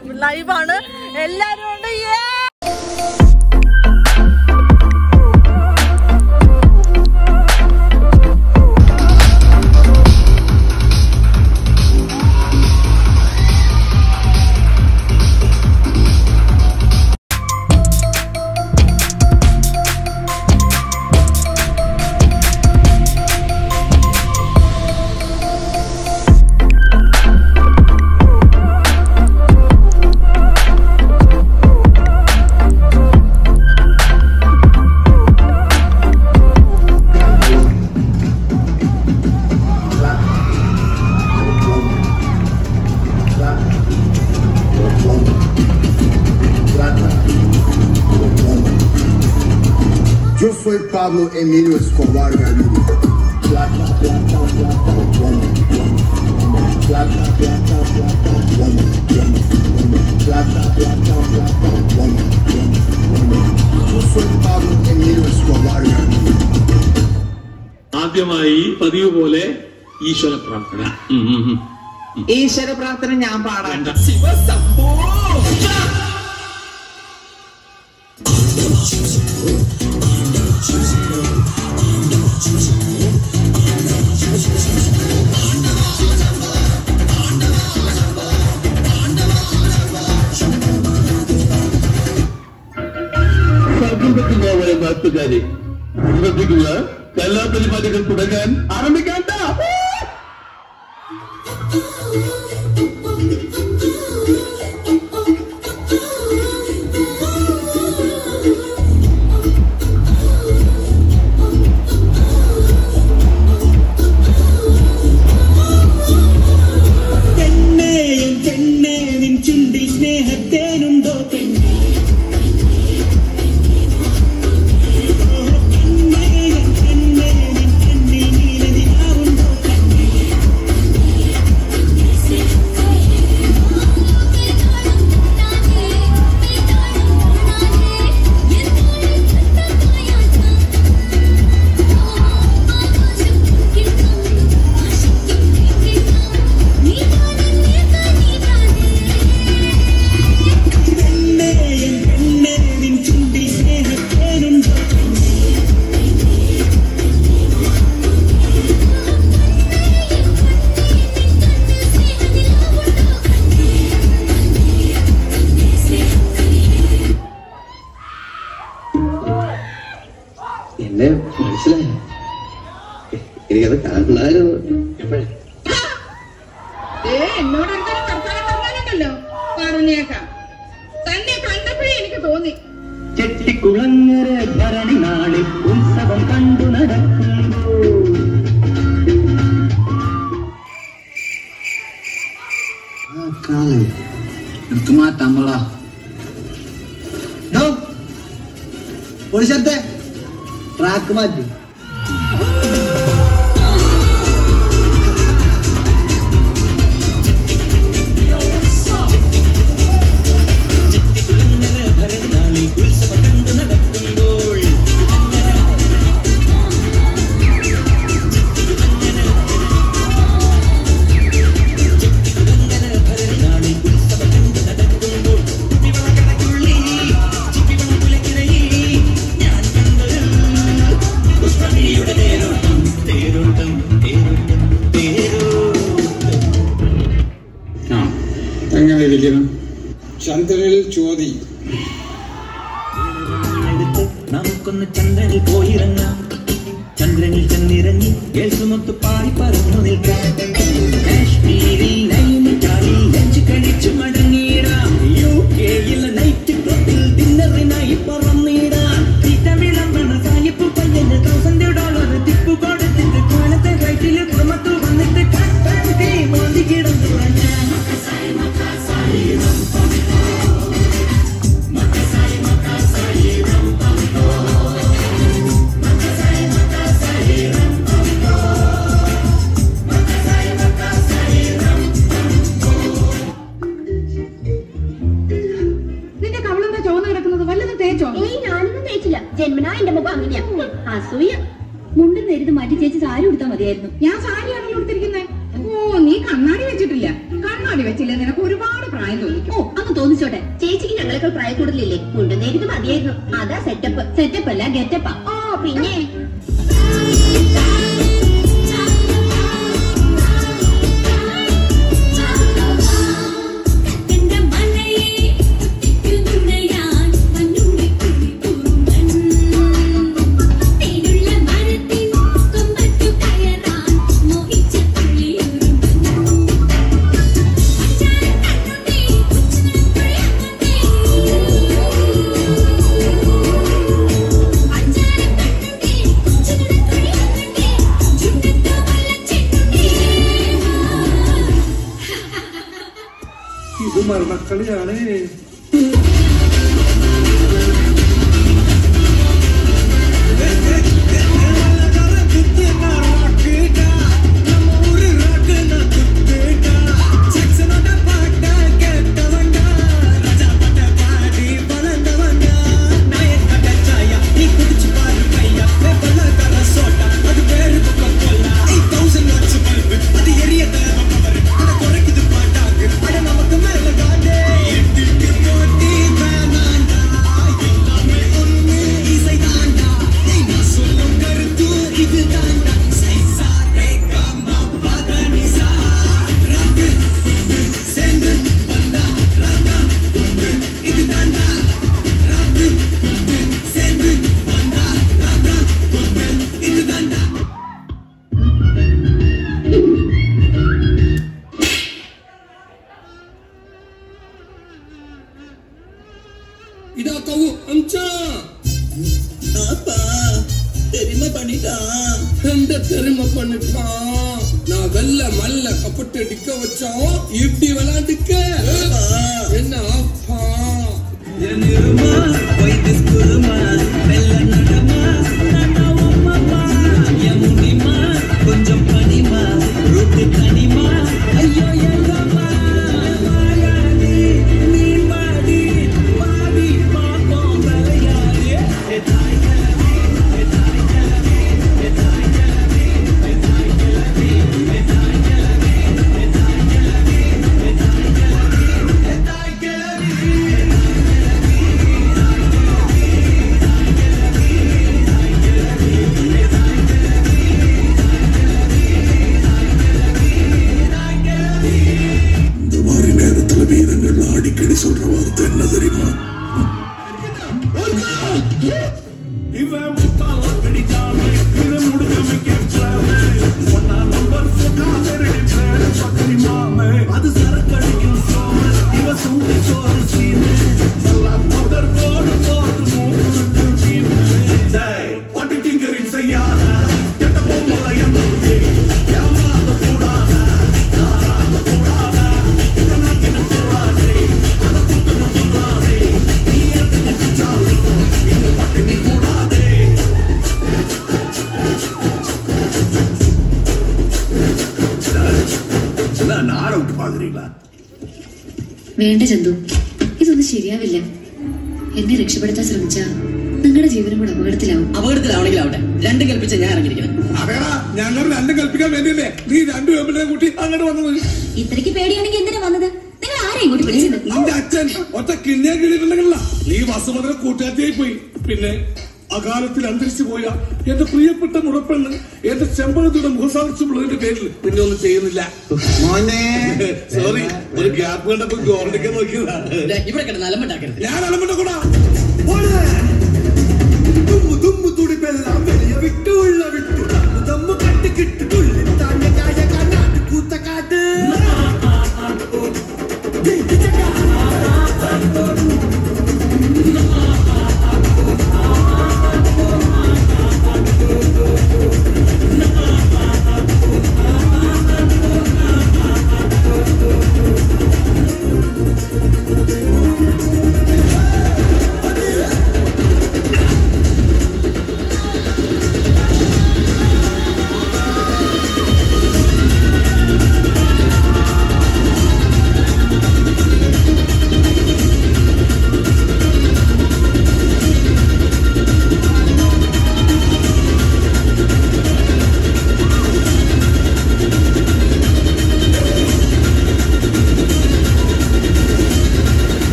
ലൈവാണ് എല്ലാരും ഉണ്ട് Yeah! Yo soy Pablo Emilio Escobar Gaviria. Plata, plata, plata, woman, woman, woman. Plata, plata, plata, woman, woman, woman. Plata, plata, plata, woman, woman, woman. Yo soy Pablo Emilio Escobar Gaviria. ആദ്യമായി പതിവ് പോലെ ഈശ്വര പ്രാർത്ഥന ഉം, ഉം, ഉം. ഈശ്വര പ്രാർത്ഥന ഞാൻ പാടാം വേണ്ട. സ്വാതന്ത്ര്യത്തിനായ നാട്ടുകാരെ ശ്രദ്ധിക്കുക കലാപരിപാടികൾ തുടങ്ങാൻ ആരംഭിക്കാൻ പെണ്ണേയും പെണ്ണേ നിൻ ചുണ്ടിൽ സ്നേഹത്തേനുണ്ടോ പെണ്ണേ പെണ്ണേയും പെണ്ണേ നിൻ കണ്ണിൽ നീലനിലാവുണ്ടോ പെണ്ണേ പെണ്ണേയും പെണ്ണേ നിൻ ചുണ്ടിൽ സ്നേഹത്തേനുണ്ടോ പെണ്ണേ എന്നെ മനസ്സിലായോ എനിക്കത് കാണണമായിരുന്നു ഏ എന്നോട് എന്തൊരു വർത്തമാനം പറഞ്ഞാലുണ്ടല്ലോ പറഞ്ഞേക്കാം തന്നെ കണ്ടപ്പോഴേ എനിക്ക് തോന്നി ചെട്ടിക്കുളങ്ങര ഭരണി നാളിൽ ഉത്സവം കണ്ടു നടക്കുമ്പോൾ എടുത്തു മാറ്റാൻ പറ ഒരു ശബ്ദ ട്രാക്ക് മാറ്റി ആ എങ്ങനെ ഇരിക്കണം ചന്ദ്രനിൽ ചോതി എടുത്ത് നമുക്കൊന്ന് ചന്ദ്രനിൽ പോയിറങ്ങാം ചന്ദ്രനിൽ ചെന്നിറങ്ങി യേശുമൊത്ത് പാടി പറന്നു നിൽക്കാം കാശ്മീരിൽ നൈനിറ്റാളിൽ ലഞ്ച് കഴിച്ചു മടങ്ങിയിടാം യു കെയിൽ നൈറ്റ് ക്ലബിൽ ഡിന്നറിനായി പറന്നിടാം തീറ്റ വിളമ്പണ സായിപ്പ് പയ്യന് തൗസൻഡ് ഡോളർ ടിപ്പ് കൊടുത്തിട്ട് കോലത്തെ ഫ്ലൈറ്റിൽ പുറമത്ത് വന്നിട്ട് കട്ടാക്കി മോന്തി കിടന്നു നിന്റെ കവളെന്താ ചുവന്ന് കിടക്കുന്നത് വല്ലതും തേച്ചോ ഏയ് ഞാനൊന്നും തേച്ചില്ല ജന്മനാ എന്റെ മുഖം അങ്ങനെയാ അസൂയ മുണ്ടും നേരിട്ട് മാറ്റി ചേച്ചി സാരി ഉടുത്താൽ മതിയായിരുന്നു ഞാൻ സാരിയാണല്ലോ എടുത്തിരിക്കുന്നത് ഓ നീ കണ്ണാടി വെച്ചിട്ടില്ല കണ്ണ് കണ്ണാടി വെച്ചില്ല നിനക്ക് ഒരുപാട് പ്രായം തോന്നിക്കും ഓ അങ്ങ് തോന്നിച്ചോട്ടെ ചേച്ചിക്ക് ഞങ്ങളെക്കാൾ പ്രായ കൂടുതലില്ലേ മുണ്ടെന്നേരിത് മതിയായിരുന്നു അതാ സെറ്റപ്പ് സെറ്റപ്പ് അല്ല ഗെറ്റപ്പാ ഓ പിന്നെ ഇത് മരണക്കളിയാണ് இதா கவு அம்சா தெரியுமா பண்ணிட்டா எந்த தெரிமை பண்ணிட்டான் நான் வெள்ள மல்ல கப்பட்டு அடிக்க வச்சோம் இப்படி விளையாண்டுக்க என்ன அப்பா கொஞ்சம் பனிமா ரொட்டி தனிமா ஐயோ எங்கம்மா வாயாடி நீ வாடி வாடி பாப்போம் விளையாடி ஏ தாய் கிழவி ஏ தாய் கிழவி ஏ தாய் கிழவி ஏ தாய் கிழவி ஏ தாய் கிழவி ஏ தாய் கிழவி ஏ தாய் கிழவி ஏ தாய் கிழவி இந்த மாதிரி நேரத்துல வீரங்கள் அடிக்கடி சொல்ற வார்த்தை என்ன தெரியுமா இவன் முட்டாள கடிக்காம இவன் முடுக்க வைக்கிறாம ஒன்னா நம்பர் பக்கரி மாம அது சரக்கடிக்கும் சோம இவ சுண்டி சோறு சீனு எல்லாம் தொடர் போடு போட்டு மூக்கு சீனு பட்டு டிங்கரிங் செய்யாத கெட்ட பொம்பளை என்ன ஏமாத கூடாத நாராத கூடாத இதெல்லாம் என்ன கூடாதே அதை குத்தணும் கூடாதே நீ எதுக்கு குச்சாலும் இந்த பட்டினி கூடாதே நாட விட்டு பாக்குறீங்களா വേണ്ട ചന്തു ഇതൊന്നും ശരിയാവില്ല എന്നെ രക്ഷപ്പെടുത്താൻ ശ്രമിച്ച നിങ്ങളുടെ ജീവനും കൂടെ അപകടത്തിലാവും അപകടത്തിലാവണമെങ്കിലാവട്ടെ രണ്ടും കൽപ്പിച്ച ഞാൻ ഇറങ്ങിയിരിക്കണം അതേടാ ഞങ്ങൾ രണ്ടും കൽപ്പിക്കാൻ വേണ്ടിയല്ലേ നീ രണ്ടു പേരുടെ കൂട്ടി അങ്ങോട്ട് വന്നത് ഇത്രയ്ക്ക് പേടിയാണെങ്കിൽ എന്തിനാ വന്നത് നിങ്ങൾ ആരെയും കൂട്ടി വിളിച്ചത് നിന്റെ അച്ഛൻ ഒറ്റ കിണ്ണിയാ കിട്ടിയിട്ടുണ്ടെങ്കിലല്ല നീ വസുമതിനെ കൂട്ടുകാരിയായി പോയി പിന്നെ അകാലത്തിൽ അന്തരിച്ചു പോയ എന്റെ പ്രിയപ്പെട്ട മുറപ്പെണ്ണ് എന്റെ ചെമ്പഴത്തിയുടെ മുഖസാക്ഷ്യമുള്ളതിന്റെ പേരിൽ പിന്നെ ഒന്നും ചെയ്യുന്നില്ല മോനെ സോറി ഒരു ഗ്യാപ്പ് കണ്ടപ്പോ ഗോൾഡിക്കാൻ നോക്കിയതാ ഇവിടെ കിടന്ന് അലമ്പുണ്ടാക്കരുത് ഞാൻ അലമ്പട്ട കൂടാ തുമ്മു തുമ്മു തുടിപ്പെല്ലാം വലിയ വിട്ടുള്ള വിട്ടു തമ്മു കട്ട് കിട്ട് തുള്ളി താണ്ട കായ കണ്ണാട്ട് കൂത്ത കാട്ട്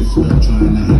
Stop trying to